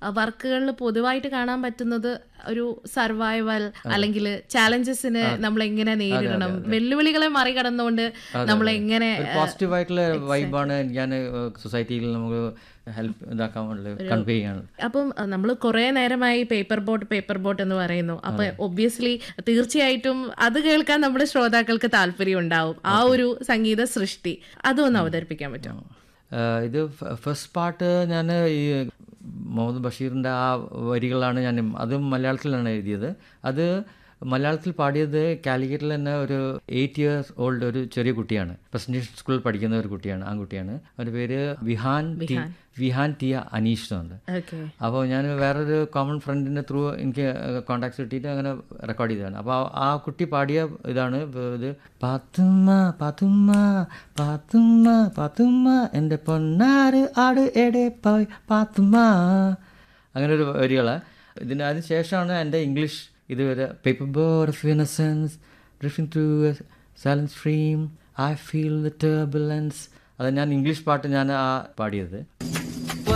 വർക്കുകളിൽ പൊതുവായിട്ട് കാണാൻ പറ്റുന്നത് ഒരു സർവൈവൽ അല്ലെങ്കിൽ ചാലഞ്ചസിന് നമ്മൾ എങ്ങനെ നേരിടണം വെല്ലുവിളികളെ മറികടന്നുകൊണ്ട് നമ്മൾ എങ്ങനെ പോസിറ്റീവ് ആയിട്ടുള്ള വൈബാണ് ഞാൻ സൊസൈറ്റിയിൽ നമുക്ക് ഹെൽപ്പ് ഇതാക്കാൻ കൺവേ ചെയ്യാൻ അപ്പം നമ്മൾ കുറേ നേരമായി പേപ്പർ ബോട്ട് പേപ്പർ ബോട്ട് എന്ന് പറയുന്നു അപ്പൊ ഒബ്വിയസ്ലി തീർച്ചയായിട്ടും അത് കേൾക്കാൻ നമ്മുടെ ശ്രോതാക്കൾക്ക് താല്പര്യം ഉണ്ടാവും ആ ഒരു സംഗീത സൃഷ്ടി അതൊന്ന് അവതരിപ്പിക്കാൻ പറ്റുമോ ആഹ് ഇത് ഫസ്റ്റ് പാട്ട് ഞാൻ ഈ മുഹമ്മദ് ബഷീറിൻ്റെ ആ വരികളാണ് ഞാൻ അതും മലയാളത്തിലാണ് എഴുതിയത് അത് മലയാളത്തിൽ പാടിയത് കാലിക്കറ്റിൽ തന്നെ ഒരു എയ്റ്റ് ഇയേഴ്സ് ഓൾഡ് ഒരു ചെറിയ കുട്ടിയാണ് പ്രസന്റേഷൻ സ്കൂളിൽ പഠിക്കുന്ന ഒരു കുട്ടിയാണ് ആൺകുട്ടിയാണ് അവൻ്റെ പേര് വിഹാൻ ടി വിഹാൻ ടിയ അനീഷ് എന്നുണ്ട് ഓക്കെ അപ്പോൾ ഞാൻ വേറൊരു കോമൺ ഫ്രണ്ടിൻ്റെ ത്രൂ എനിക്ക് കോണ്ടാക്ട്സ് കിട്ടിയിട്ട് അങ്ങനെ റെക്കോർഡ് ചെയ്തതാണ് അപ്പോൾ ആ കുട്ടി പാടിയ ഇതാണ് ഇത് പാത്തുമ്മ പാത്തുമ്മ പാത്തുമ്മ പാത്തുമ്മ എൻ്റെ പൊന്നാറ് ആട് എടെ പോയി പാത്തുമ്മ അങ്ങനെ ഒരു വരികളാണ് ഇതിന് അതിന് ശേഷമാണ് എൻ്റെ ഇംഗ്ലീഷ് ഇതുവരെ paper board of innocence drifting through silence stream I feel the turbulence അത് ഞാൻ ഇംഗ്ലീഷ് പാട്ട് ഞാൻ ആ പാടിയത്